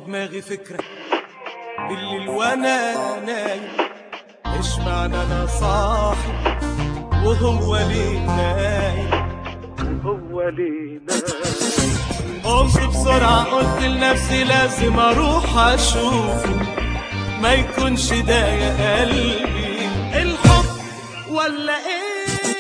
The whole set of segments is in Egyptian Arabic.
دماغي فكرة بالليل وانا نايم ايش معنى انا صاحي وهو ليه نايم هو ليه نايم قمت بسرعة قلت لنفسي لازم اروح اشوفه ما يكونش ده يا قلبي الحب ولا ايه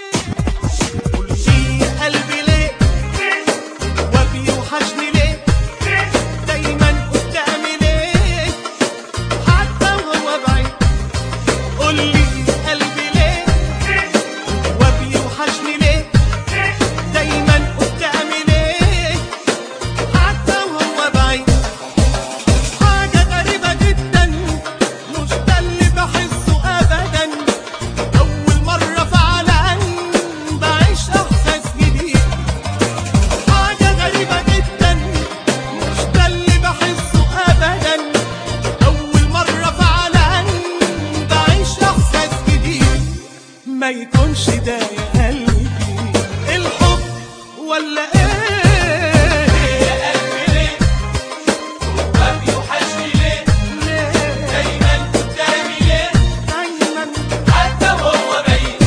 قولي يا قلبي ليه وبيوحشني ليه دايما قدامي ليه حتى وهو بعيد قولي يا قلبي ليه وبيوحشني ليه دايما قدامي ليه حتى وهو بعيد حاجة غريبة جدا مش ده اللي بحسه أبدا أول مرة فعلا بعيش إحساس جديد حاجة غريبة جدا مش ده اللي بحسه أبدا أول مرة فعلا بعيش إحساس جديد ما يكونش ده يا قلبي الحب ولا ايه يا قلبي ليه وبيوحشني ليه دايما قدامي ليه دايما حتى وهو بعيد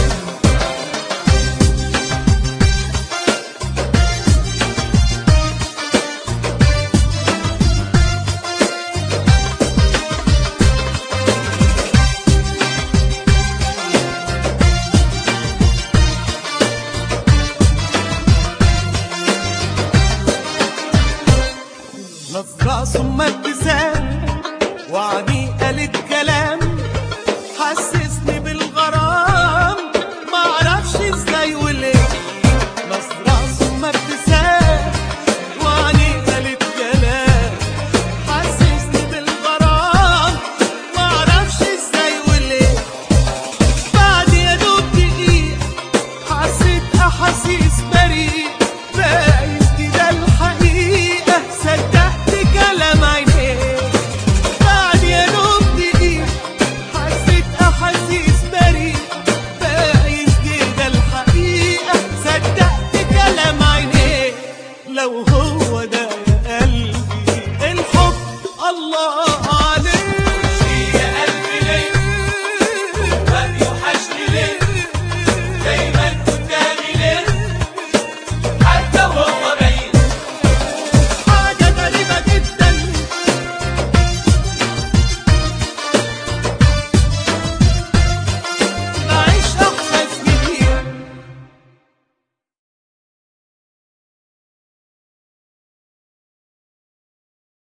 نظرة ثم ابتسام وعدي